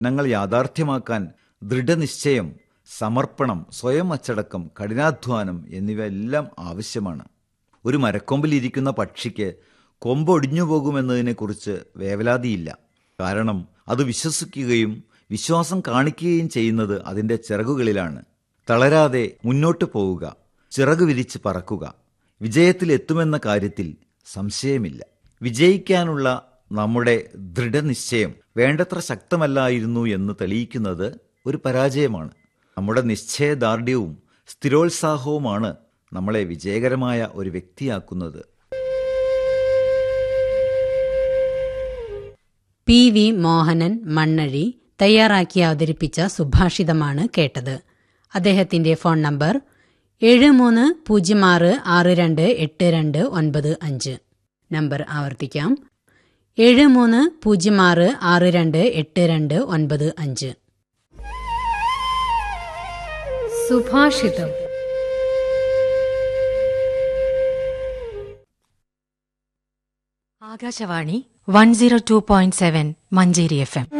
ഞങ്ങൾ യാഥാർത്ഥ്യമാക്കാൻ ദൃഢനിശ്ചയം സമർപ്പണം സ്വയം അച്ചടക്കം കഠിനാധ്വാനം എന്നിവയെല്ലാം ആവശ്യമാണ് ഒരു മരക്കൊമ്പിലിരിക്കുന്ന പക്ഷിക്ക് കൊമ്പൊടിഞ്ഞു പോകുമെന്നതിനെക്കുറിച്ച് വേവലാതിയില്ല കാരണം അത് വിശ്വസിക്കുകയും വിശ്വാസം കാണിക്കുകയും ചെയ്യുന്നത് അതിൻ്റെ ചിറകുകളിലാണ് തളരാതെ മുന്നോട്ട് പോവുക ചിറകു വിരിച്ച് പറക്കുക വിജയത്തിലെത്തുമെന്ന കാര്യത്തിൽ സംശയമില്ല വിജയിക്കാനുള്ള നമ്മുടെ ദൃഢനിശ്ചയം വേണ്ടത്ര ശക്തമല്ലായിരുന്നു എന്ന് തെളിയിക്കുന്നത് ഒരു പരാജയമാണ് നമ്മുടെ നിശ്ചയദാർഢ്യവും സ്ഥിരോത്സാഹവുമാണ് നമ്മളെ വിജയകരമായ ഒരു വ്യക്തിയാക്കുന്നത് പി വി മോഹനൻ മണ്ണഴി തയ്യാറാക്കി അവതരിപ്പിച്ച സുഭാഷിതമാണ് കേട്ടത് അദ്ദേഹത്തിന്റെ ഫോൺ നമ്പർ ഏഴ് മൂന്ന് പൂജ്യം ആറ് ആറ് രണ്ട് എട്ട് രണ്ട് ഒൻപത് അഞ്ച് നമ്പർ ആവർത്തിക്കാം ഏഴ് മൂന്ന് പൂജ്യം ആറ് ആറ് രണ്ട് എട്ട് രണ്ട് ഒൻപത് അഞ്ച് സുഭാഷിതം Akashvani one zero two point seven Manjeri F M